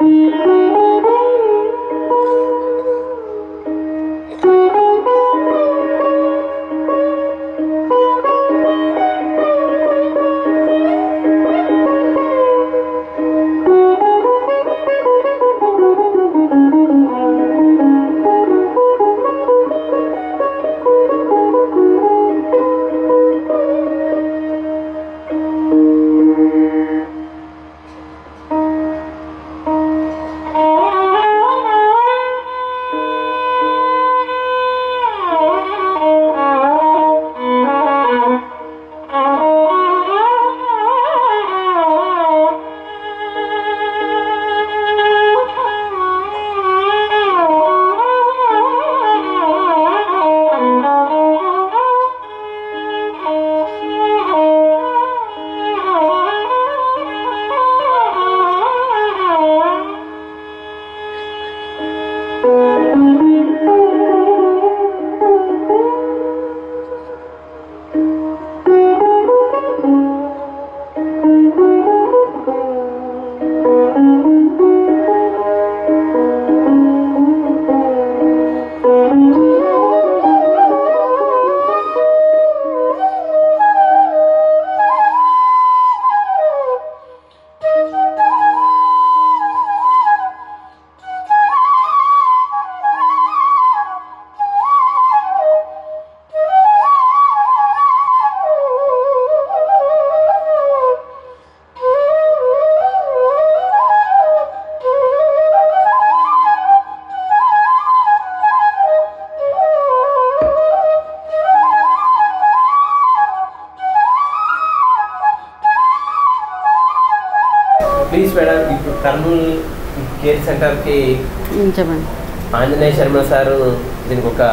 Please madam ఇప్పుడు Kurnool care సెంటర్కి ఉమ్, చెప్పండి ఆంజనేయ శర్మ సారు దీనికి ఒక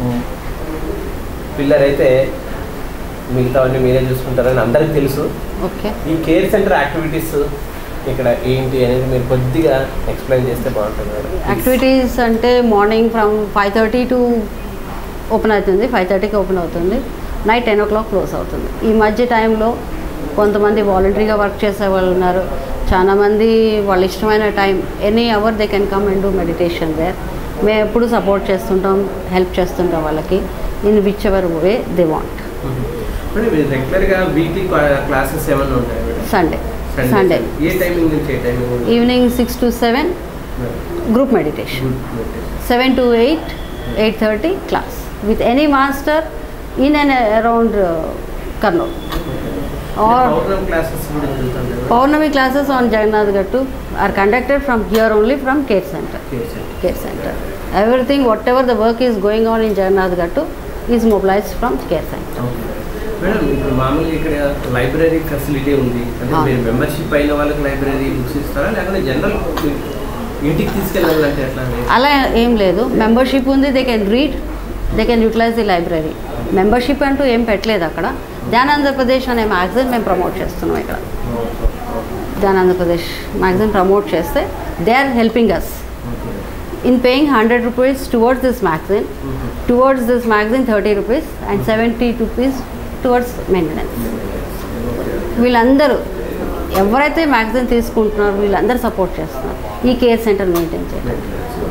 పిల్లర్ అయితే మిగతావన్నీ మీరే చూసుకుంటారని అందరికీ తెలుసు ఓకే ఈ కేర్ సెంటర్ యాక్టివిటీస్ ఇక్కడ ఏంటి అనేది మీరు కొద్దిగా ఎక్స్ప్లెయిన్ చేస్తే బాగుంటుంది మేడం యాక్టివిటీస్ అంటే morning from five thirty to open అవుతుంది ఫైవ్ థర్టీకి ఓపెన్ అవుతుంది night ten o'clock close అవుతుంది ఈ మధ్య టైంలో కొంతమంది వాలంటరీగా వర్క్ చేసే వాళ్ళు ఉన్నారు చాలామంది వాళ్ళ ఇష్టమైన time any hour they can come and do meditation where మేము ఎప్పుడు సపోర్ట్ చేస్తుంటాం హెల్ప్ చేస్తుంటాం వాళ్ళకి in whichever way they want madam మీరు రెగ్యులర్గా వీక్లీ క్లాసెస్ ఏమైనా ఉంటాయి మేడం సండే సండే ఏ టైమింగ్ నుంచి ఏ timing evening six to seven group meditation seven to eight eight thirty class with any master in and around Kurnool or పౌర్ణం classes కూడా జరుగుతుంది మేడం పౌర్ణమి classes on Jagannadh Gattu are conducted from here only from care centre care centre care centre everything whatever the work is going on in Jagannath Gattu is mobilised from care centre madam ఇప్పుడు మామూలుగా ఇక్కడ library facility ఉంది అంటే ఆ. మీరు membership అయిన వాళ్ళకి library books ఇస్తారా లేకపోతే జనరల్ ఇంటికి తీసుకెళ్ళాలంటే ఎట్లా అండి? అలా ఏం లేదు మెంబర్షిప్ ఉంది they can read they can utilise the library membership అంటూ ఏం పెట్టలేదు అక్కడ ధ్యానాంధ్రప్రదేశ్ అనే మ్యాగజైన్ మేము ప్రమోట్ చేస్తున్నాం ఇక్కడ ధ్యానాంధ్రప్రదేశ్ మ్యాగజైన్ ప్రమోట్ చేస్తే they are helping us in paying hundred rupees towards this magazine towards this magazine thirty rupees and seventy rupees towards maintenance వీళ్ళందరూ ఎవరైతే మ్యాగజైన్ తీసుకుంటున్నారో వీళ్ళందరూ సపోర్ట్ చేస్తున్నారు ఈ కేర్ సెంటర్ మెయింటైన్ చేయడానికి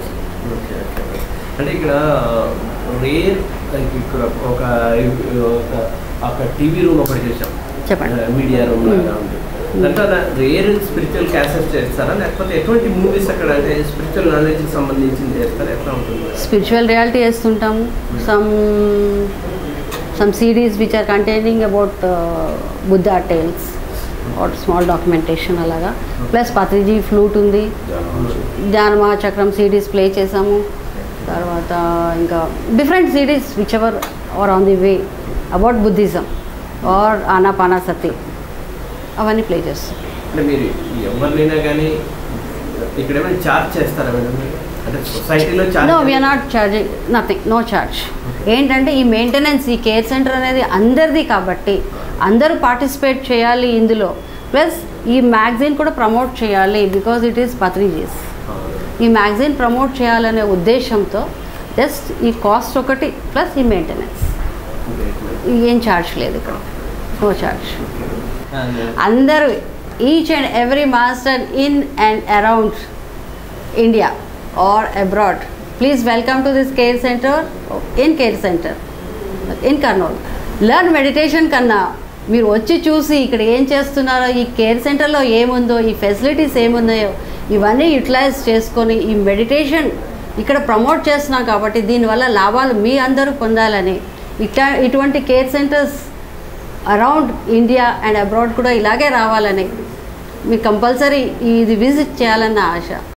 అంటే ఇక్కడ రేర్ ఇక్కడ ఒక ఒక- ఒక టీవీ రూమ్ ఒకటి చేసాం చెప్పండి మీడియా రూమ్ లాగా ఉంది దాంట్లో రేర్ స్పిరిచువల్ క్లాసెస్ చేస్తారా లేకపోతే ఎటువంటి మూవీస్ అక్కడ అంటే స్పిరిచువల్ నాలెడ్జ్కి సంబంధించింది చేస్తారా ఎట్లా ఉంటుంది స్పిరిచువల్ రియాలిటీ వేస్తుంటాము some some CDs which are containing about Buddha tales or small documentation అలాగా ప్లస్ పత్రిజీ ఫ్లూట్ ఉంది ధ్యాన మహాచక్రం సిడీస్ ప్లే చేసాము తర్వాత ఇంకా different CDs whichever are on the way about Buddhism or Anapanasati అవన్నీ ప్లే చేస్తాం అంటే మీరు ఎవరినైనా కానీ ఇక్కడ ఏమైనా చార్జ్ చేస్తారా మేడం మీరు? అంటే సొసైటీలో no we are charge not charging nothing no charge ఏంటంటే ఈ మెయింటెనెన్స్ ఈ కేర్ సెంటర్ అనేది అందరిది కాబట్టి అందరూ పార్టిసిపేట్ చేయాలి ఇందులో ప్లస్ ఈ మ్యాగజైన్ కూడా ప్రమోట్ చేయాలి బికాజ్ ఇట్ ఈస్ పత్రిజీస్ ఈ మ్యాగజైన్ ప్రమోట్ చేయాలనే ఉద్దేశంతో జస్ట్ ఈ కాస్ట్ ఒకటి ప్లస్ ఈ మెయింటెనెన్స్ ఏం ఛార్జ్ లేదు ఇక్కడ నో ఛార్జ్ అందరూ each and every master in and around India or abroad, please welcome to this care center in care center in Karnool. Learn meditation కన్నా మీరు వచ్చి చూసి ఇక్కడ ఏం చేస్తున్నారో ఈ కేర్ సెంటర్లో ఏముందో ఈ ఫెసిలిటీస్ ఏమున్నాయో ఇవన్నీ యూటిలైజ్ చేసుకొని ఈ మెడిటేషన్ ఇక్కడ ప్రమోట్ చేస్తున్నాం కాబట్టి దీనివల్ల లాభాలు మీ అందరూ పొందాలని ఇట్లా ఇటువంటి care centres around India and abroad కూడా ఇలాగే రావాలని మీకు కంపల్సరీ ఇది విజిట్ చేయాలన్న ఆశ